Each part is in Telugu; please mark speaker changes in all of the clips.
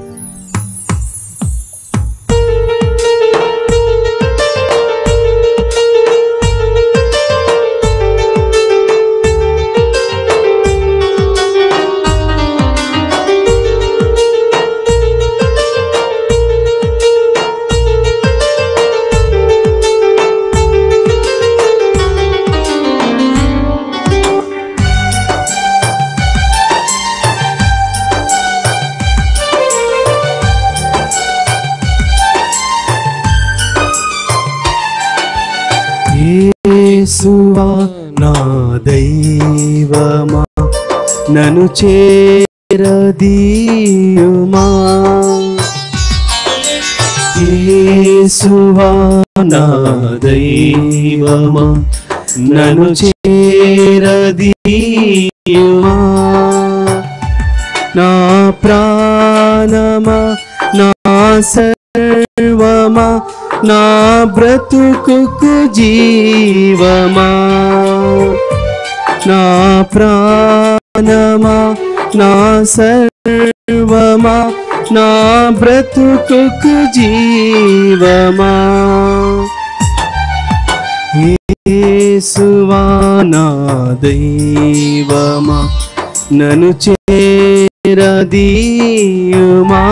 Speaker 1: యేసువా నా దైవమా నన్ను చేరదీయుమా యేసువా నా దైవమా నన్ను చేరదీయుమా నా ప్రాణమా నా సర్వమా నా బ్రతుకుకు జీవమా నా ప్రాణమా నా సర్వమా నా బ్రతుకుకు జీవమా యేసువా నా దైవమా నన్ను చేరదీయుమా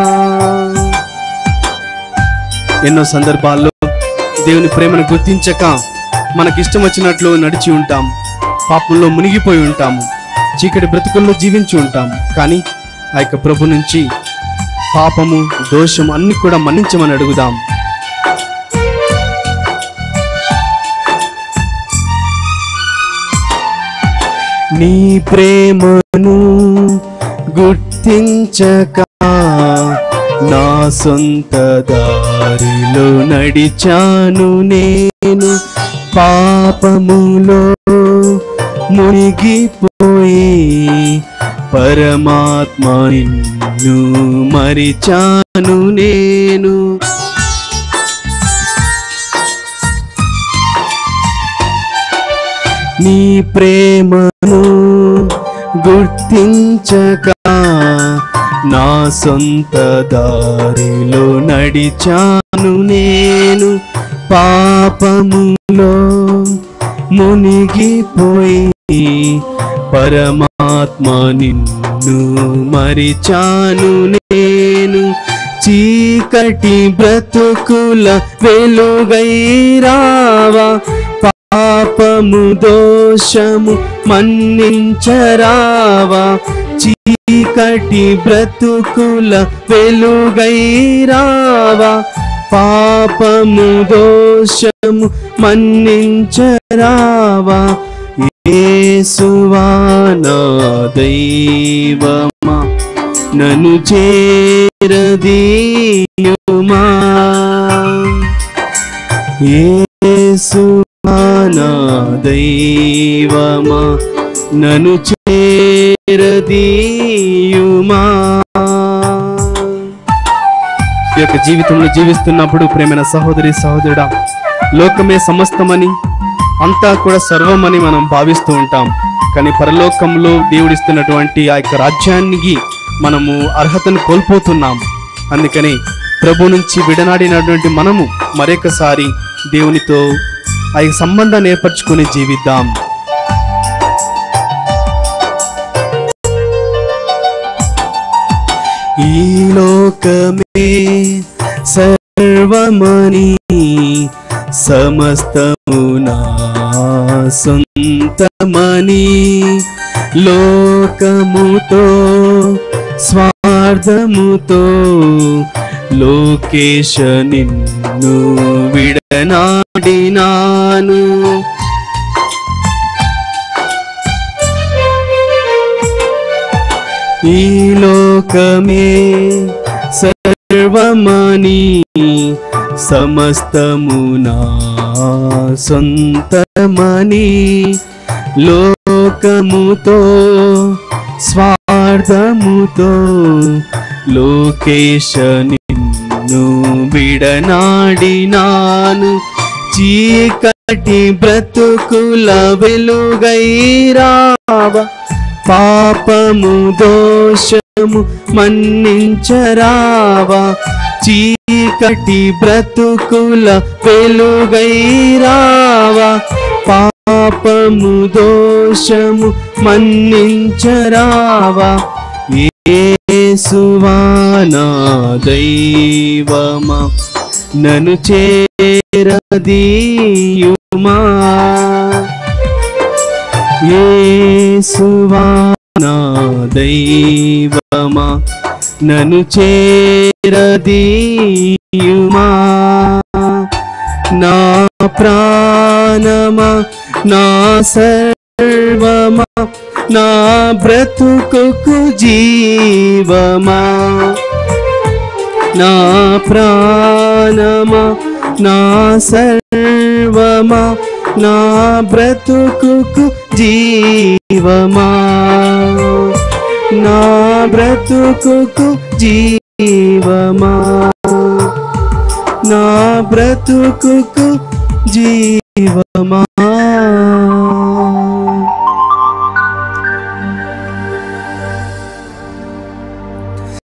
Speaker 1: ఎన్నో సందర్భాల్లో దేవుని ప్రేమను గుర్తించక మనకిష్టం వచ్చినట్లు నడిచి ఉంటాం పాపంలో మునిగిపోయి ఉంటాము చీకటి బ్రతుకుల్లో జీవించి ఉంటాం కానీ ఆ యొక్క ప్రభు నుంచి పాపము దోషం అన్ని కూడా మన్నించమని అడుగుదాం నీ ప్రేమను గుర్తించక నా సొంత దారిలో నడిచాను నేను పాపములో మునిగిపోయి పరమాత్మ నిన్ను మరిచాను నేను నీ ప్రేమను గుర్తించక నా సొంత దారిలో నడిచాను నేను పాపములో మునిగిపోయి పరమాత్మ నిన్ను మరిచాను నేను చీకటి బ్రతుకుల వెలుగై రావా పాపము దోషము మన్నించరావా చీకటి బ్రతుకుల వెలుగై రావా పాపము దోషము మన్నించరావా యేసువా నా దైవమా నన్ను చేరదీయుమా యేసువా నా దైవమా నన్ను చేరదీయుమా ఈ యొక్క జీవితంలో జీవిస్తున్నప్పుడు ప్రేమైన సహోదరి సహోదరుడా లోకమే సమస్తమని అంతా కూడా సర్వమని మనం భావిస్తూ ఉంటాం కానీ పరలోకంలో దేవుడిస్తున్నటువంటి ఆ యొక్క రాజ్యానికి మనము అర్హతను కోల్పోతున్నాం అందుకని ప్రభు నుంచి విడనాడినటువంటి మనము మరొకసారి దేవునితో ఆ యొక్క సంబంధాన్ని ఏర్పరచుకొని జీవిద్దాం ఈ లోకమే సర్వమని సమస్తము నా సొంతమని లోకముతో స్వార్థముతో లోకేశ నిన్ను విడనాడినాను ఈ లోకమే సర్వమని సమస్తము నా సొంతమని లోకముతో స్వార్థముతో లోకేశ నిన్ను విడనాడినాను చీకటి బ్రతుకుల వెలుగై రావ పాపము దోషము మన్నించరావా చీకటి బ్రతుకుల వెలుగైరావా పాపము దోషము మన్నించరావా యేసువానా దైవమా నన్ను చేరదీయుమా యేసువానా దైవమా నన్ను చేరదీయుమా నా ప్రాణమా నా సర్వమా నా బ్రతుకుకు జీవమా నా ప్రాణమా నా సర్వమా నా బ్రతుకుకు జీవమా నా బ్రతుకుకు జీవమా నా బ్రతుకుకు జీవమా